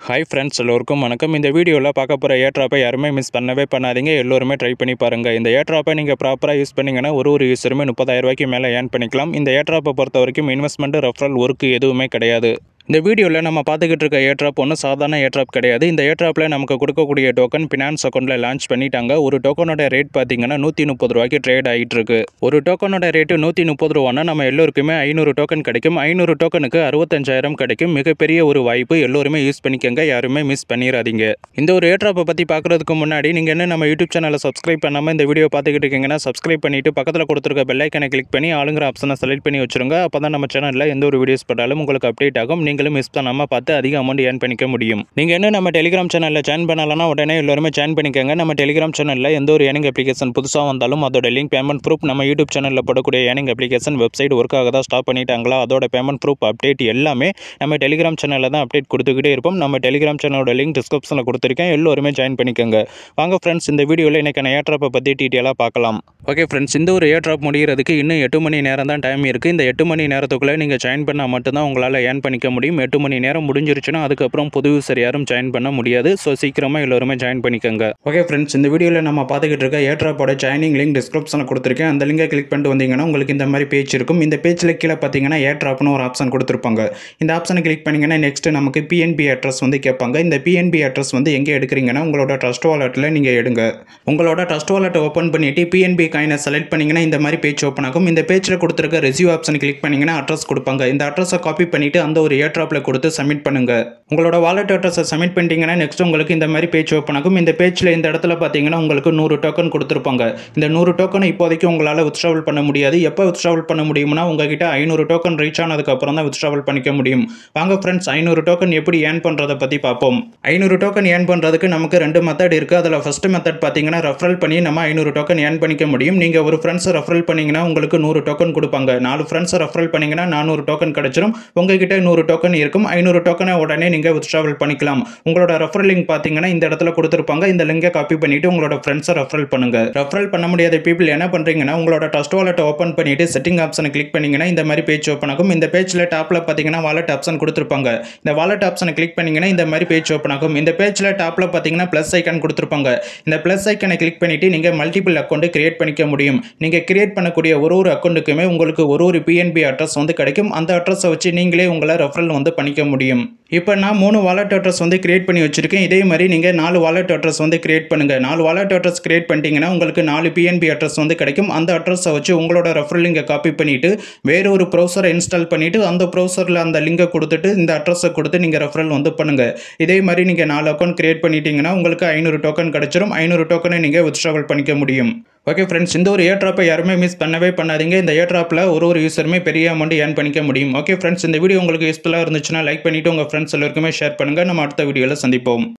hi friends எல்லோருக்கும் வணக்கம் இந்த வீடியோவில் பார்க்க போகிற ஏட்ராப்பை யாருமே மிஸ் பண்ணவே பண்ணாதீங்க எல்லோருமே ட்ரை பண்ணி பாருங்கள் இந்த ஏட்ராப்பை நீங்கள் ப்ராப்பராக யூஸ் பண்ணிங்கன்னா ஒரு ஒரு யூஸருமே முப்பதாயிரம் ரூபாய்க்கு மேலே ஏர்ன் பண்ணிக்கலாம் இந்த ஏட்ராப்பை பொறுத்த வரைக்கும் இன்வெஸ்ட்மெண்ட் ரெஃபரல் ஒர்க்கு எதுவுமே கிடையாது இந்த வீடியோவில் நம்ம பார்த்துக்கிட்டு இருக்க ஏட்ராப் ஒன்றும் சாதாரண ஏட்ராப் கிடையாது இந்த ஏட்ராப்பில் நமக்கு கொடுக்கக்கூடிய டோக்கன் ஃபினான்ஸ் அக்கௌண்ட்டில் லான்ச் பண்ணிட்டாங்க ஒரு டோக்கனோட ரேட் பார்த்தீங்கன்னா நூற்றி முப்பது ரூபாய்க்கு ட்ரேட் ஆகிட்டு இருக்கு ஒரு டோக்கனோட ரேட்டு நூற்றி முப்பது ரூபான்னா நம்ம எல்லோருக்குமே ஐநூறு டோக்கன் கிடைக்கும் ஐநூறு டோக்கனுக்கு அறுபத்தஞ்சாயிரம் கிடைக்கும் மிகப்பெரிய ஒரு வாய்ப்பு எல்லோருமே யூஸ் பண்ணிக்கங்க யாருமே மிஸ் பண்ணிடாதீங்க இந்த ஒரு ஏட்ராப்பை பற்றி பார்க்குறதுக்கு முன்னாடி நீங்கள் என்ன நம்ம யூடியூப் சேனலை சப்ஸ்கிரைப் பண்ணாமல் இந்த வீடியோ பார்த்துக்கிட்டு இருக்கீங்கன்னா சப்ஸ்கிரைப் பண்ணிட்டு பக்கத்தில் கொடுத்துருக்க பெல் ஐக்கனை கிளிக் பண்ணி ஆளுங்கிற ஆப்ஷனை செலக்ட் பண்ணி வச்சுருங்க அப்போ தான் நம்ம சேனலில் எந்த ஒரு வீடியோஸ் போட்டாலும் உங்களுக்கு அப்டேட் ஆகும் நீங்களும் மிஸ் பண்ணாமல் பார்த்து அதிக அமௌண்ட் ஏர்ன் பண்ணிக்க முடியும் நீங்கள் என்ன நம்ம டெலிகிராம் சேனலில் ஜாயின் பண்ணலன்னா உடனே எல்லோருமே ஜாயின் பண்ணிக்கோங்க நம்ம டெலிகிராம் சேனலில் எந்த ஒரு ஏர்னிங் அப்ளிகேஷன் புதுசாக வந்தாலும் அதோட லிங்க் பேமெண்ட் ப்ரூஃப் நம்ம யூடியூப் சேனலில் போடக்கூடிய ஏர்னிங் அப்ளிகேஷன் வெப்சைட் ஒர்க் ஆக தான் ஸ்டாப் பண்ணிட்டாங்களா அதோட பேமெண்ட் ப்ரூஃப் அப்டேட் எல்லாமே நம்ம டெலிகிராம் சேனலில் தான் அப்டேட் கொடுத்துக்கிட்டே இருப்போம் நம்ம டெலிகிராம் சேனலோட லிங்க் டிஸ்கிரிப்ஷனில் கொடுத்துருக்கேன் எல்லோருமே ஜாயின் பண்ணிக்கோங்க வாங்க ஃப்ரெண்ட்ஸ் இந்த வீடியோவில் இன்றைக்கான ஏட்ராப்பை பற்றி டீட்டெயிலாக பார்க்கலாம் ஓகே ஃப்ரெண்ட்ஸ் இந்த ஒரு ஏட்ராப் முடிகிறதுக்கு இன்னும் எட்டு மணி நேரம் தான் டைம் இருக்குது இந்த எட்டு மணி நேரத்துக்குள்ளே நீங்கள் ஜாயின் பண்ணால் மட்டும்தான் உங்களால் ஏர்ன் பண்ணிக்க முடியும் எட்டு மணி நேரம் முடிஞ்சிருச்சுன்னா அதுக்கப்புறம் புது யூசர் யாரும் ஜாயின் பண்ண முடியாது ஸோ சீக்கிரமாக எல்லோருமே ஜாயின் பண்ணிக்கோங்க ஓகே ஃப்ரெண்ட்ஸ் இந்த வீடியோவில் நம்ம பார்த்துக்கிட்டு இருக்க ஏட்ராப்போட ஜாயினிங் லிங்க் டிஸ்கிரிப்ஷனில் கொடுத்துருக்கேன் அந்த லிங்கை கிளிக் பண்ணிட்டு வந்தீங்கன்னா உங்களுக்கு இந்த மாதிரி பேஜ் இருக்கும் இந்த பேஜில் கீழே பார்த்தீங்கன்னா ஏட்ராப்னு ஒரு ஆப்ஷன் கொடுத்துருப்பாங்க இந்த ஆப்ஷனை கிளிக் பண்ணிங்கன்னா நெக்ஸ்ட் நமக்கு பிஎன்பி அட்ரஸ் வந்து கேட்பாங்க இந்த பிஎன்பி அட்ரஸ் வந்து எங்கே எடுக்கிறீங்கன்னா உங்களோட ட்ரஸ்ட் வாலெட்டில் நீங்கள் எடுங்க உங்களோட ட்ரஸ்ட் வாலெட்டை ஓப்பன் பண்ணிவிட்டு பிஎன்பி காயினை செலக்ட் பண்ணிங்கன்னா இந்த மாதிரி பேஜ் ஓப்பன் ஆகும் இந்த பேஜில் கொடுத்துருக்க ரெசியூ ஆப்ஷன் கிளிக் பண்ணிங்கன்னா அட்ரஸ் கொடுப்பாங்க இந்த அட்ரஸை காப்பி பண்ணிவிட்டு அந்த ஒரு ஏட்ராப்பில் கொடுத்து சப்மிட் பண்ணுங்கள் உங்களோட வாலெட் அட்ரஸை சப்மிட் பண்ணிட்டீங்கன்னா நெக்ஸ்ட் உங்களுக்கு இந்த மாதிரி பேஜ் ஓப்பன் ஆகும் இந்த பேஜில் இந்த இடத்துல பார்த்தீங்கன்னா உங்களுக்கு நூறு டோக்கன் கொடுத்துருப்பாங்க இந்த நூறு டோக்கன் இப்போதைக்கு உங்களால் வித்ட்ராவல் பண்ண முடியாது எப்போ வித்ட்ராவல் பண்ண முடியும்னா உங்ககிட்ட ஐநூறு டோக்கன் ரீச் ஆனதுக்கப்புறம் தான் வித்ட்ராவல் பண்ணிக்க முடியும் வாங்க ஃப்ரெண்ட்ஸ் ஐநூறு டோக்கன் எப்படி ஏர்ன் பண்ணுறதை பற்றி பார்ப்போம் ஐநூறு டோக்கன் ஏர்ன் பண்ணுறதுக்கு நமக்கு ரெண்டு மெத்தட் இருக்குது அதில் ஃபஸ்ட்டு மெத்தட் பார்த்தீங்கன்னா ரெஃபரல் பண்ணி நம்ம ஐநூறு டோக்கன் ஏர்ன் பண்ணிக்க முடியும் நீங்கள் ஒரு ஃப்ரெண்ட்ஸை ரெஃபரல் பண்ணிங்கன்னா உங்களுக்கு நூறு டோக்கன் கொடுப்பாங்க நாலு ஃப்ரெண்ட்ஸை ரெஃபரல் பண்ணிங்கன்னா நானூறு டோக்கன் கிடச்சிரும் உங்ககிட்ட நூறு டோக்கன் இருக்கும் ஐநூறு டோக்கனை உடனே நீங்கள் வித்ட்ராவல் பண்ணிக்கலாம் உங்களோட ரெஃபரல் லிங்க் பார்த்தீங்கன்னா இந்த இடத்துல கொடுத்துருப்பாங்க இந்த லிங்கை காப்பி பண்ணிவிட்டு உங்களோட ஃப்ரெண்ட்ஸை ரெஃபரல் பண்ணுங்க ரெஃபரல் பண்ண முடியாத பீப்பிள் என்ன பண்ணுறீங்கன்னா உங்களோட ட்ரஸ்ட் வாலெட்டை ஓப்பன் பண்ணிவிட்டு செட்டிங் ஆப்ஷனை கிளிக் பண்ணிங்கன்னா இந்த மாதிரி பேஜ் ஓப்பன் ஆகும் இந்த பேஜில் டாப்பில் பார்த்தீங்கன்னா வாலெட் ஆப்ஷன் கொடுத்துருப்பாங்க இந்த வாலெட் ஆப்ஷனை கிளிக் பண்ணிங்கன்னா இந்த மாதிரி பேஜ் ஓப்பன் ஆகும் இந்த பேஜில் டாப்பில் பார்த்தீங்கன்னா ப்ளஸ் ஐக்கான் கொடுத்துருப்பாங்க இந்த ப்ளஸ் ஐக்கனை கிளிக் பண்ணிவிட்டு நீங்கள் மல்டிபிள் அக்கௌண்ட் கிரியேட் பண்ணிக்க முடியும் நீங்கள் கிரியேட் பண்ணக்கூடிய ஒரு ஒரு அக்கௌண்ட்டுக்குமே உங்களுக்கு ஒரு ஒரு பிஎன்பி அட்ரஸ் வந்து கிடைக்கும் அந்த அட்ரஸை வச்சு நீங்களே உங்களை ரெஃபரல் வந்து பண்ணிக்க முடியும் இப்போ நான் மூணு வாலெட் அட்ரஸ் வந்து கிரியேட் பண்ணி வச்சிருக்கேன் இதே மாதிரி நீங்கள் நாலு வாலெட் அட்ரஸ் வந்து கிரியேட் பண்ணுங்கள் நாலு வாலெட் அட்ரஸ் கிரியேட் பண்ணிட்டீங்கன்னா உங்களுக்கு நாலு பிஎன்பி அட்ரஸ் வந்து கிடைக்கும் அந்த அட்ரஸை வச்சு உங்களோட ரெஃபரல் லிங்கை காப்பி பண்ணிவிட்டு வேற ஒரு ப்ரௌசரை இன்ஸ்டால் பண்ணிவிட்டு அந்த ப்ரௌசரில் அந்த லிங்கை கொடுத்துட்டு இந்த அட்ரஸை கொடுத்து நீங்கள் ரெஃபரல் வந்து பண்ணுங்கள் இதே மாதிரி நீங்கள் நாலு அக்கௌண்ட் கிரியேட் பண்ணிட்டீங்கன்னா உங்களுக்கு ஐநூறு டோக்கன் கிடச்சிரும் ஐநூறு டோக்கனை நீங்கள் வித்ட்ராவல் பண்ணிக்க முடியும் ஓகே ஃப்ரெண்ட்ஸ் இந்த ஒரு ஏட்ராப்பை யாருமே மிஸ் பண்ணவே பண்ணாதீங்க இந்த ஏட்ராப்பில் ஒரு ஒரு யூஸருமே பெரிய அமௌண்ட் ஏர்ன் பண்ணிக்க முடியும் ஓகே ஃப்ரெண்ட்ஸ் இந்த வீடியோ உங்களுக்கு யூஸ்ஃபுல்லாக இருந்துச்சுன்னா லைக் பண்ணிவிட்டு உங்கள் ஃப்ரெண்ட்ஸ் எல்லாருக்குமே ஷேர் பண்ணுங்கள் நம்ம அடுத்த வீடியோவில் சந்திப்போம்